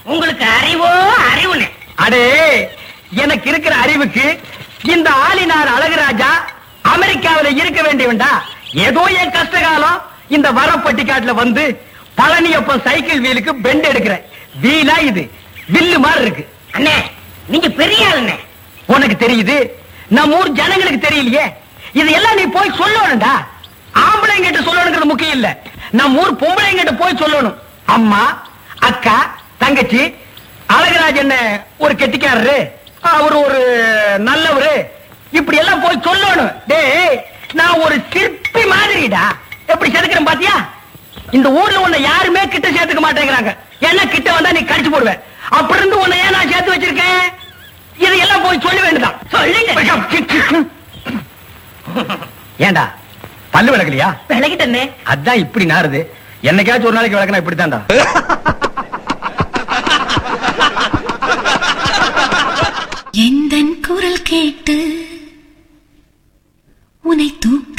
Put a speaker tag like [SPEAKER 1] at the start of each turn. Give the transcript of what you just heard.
[SPEAKER 1] உங்களுக்கு அறிவோ அறிவுனே
[SPEAKER 2] அடே எனக்கு இருக்கிற அறிவுக்கு இந்த ஆளினார் அழகுராஜா அமெரிக்காவில இருக்க வேண்டியவன்டா ஏதோ என் கஷ்ட காலம் இந்த வரப்பட்டிக்காட்டுல வந்து பழனியப்பன் சைக்கிள் வீலுக்கு பெண்ட் எடுக்கிறேன் வீலா இது வில்லு மாதிரி இருக்கு
[SPEAKER 1] அண்ணே நீங்க பெரிய ஆளுண்ணே
[SPEAKER 2] உனக்கு தெரியுது நம்ம ஊர் ஜனங்களுக்கு தெரியலையே இதெல்லாம் நீ போய் சொல்லணும்டா ஆம்பளைங்கிட்ட சொல்லணுங்கிறது முக்கியம் இல்ல நம்ம ஊர் பொம்பளைங்கிட்ட போய் சொல்லணும் அம்மா அக்கா தங்கச்சி அழகராஜன் ஒரு கெட்டிக்காரரு அவர் ஒரு நல்லவரு இப்படி எல்லாம் போய் சொல்லணும் டேய் நான் ஒரு சிற்பி மாதிரிடா எப்படி செதுக்கிறேன் பாத்தியா இந்த ஊர்ல உன்னை யாருமே கிட்ட சேர்த்துக்க மாட்டேங்கிறாங்க ஏன்னா கிட்ட வந்தா நீ கடிச்சு போடுவேன் அப்படி இருந்து உன்னை ஏன் நான் சேர்த்து வச்சிருக்கேன் இதையெல்லாம் போய் சொல்ல வேண்டியதான் சொல்லுங்க ஏண்டா பல்லு விளக்கலையா
[SPEAKER 1] விலகிட்டே
[SPEAKER 2] அதான் இப்படி நாறுது என்னைக்காச்சும் ஒரு நாளைக்கு விளக்கணும் இப்படித்தான்டா
[SPEAKER 3] எந்தன் குரல் கேட்டு உனை தூக்க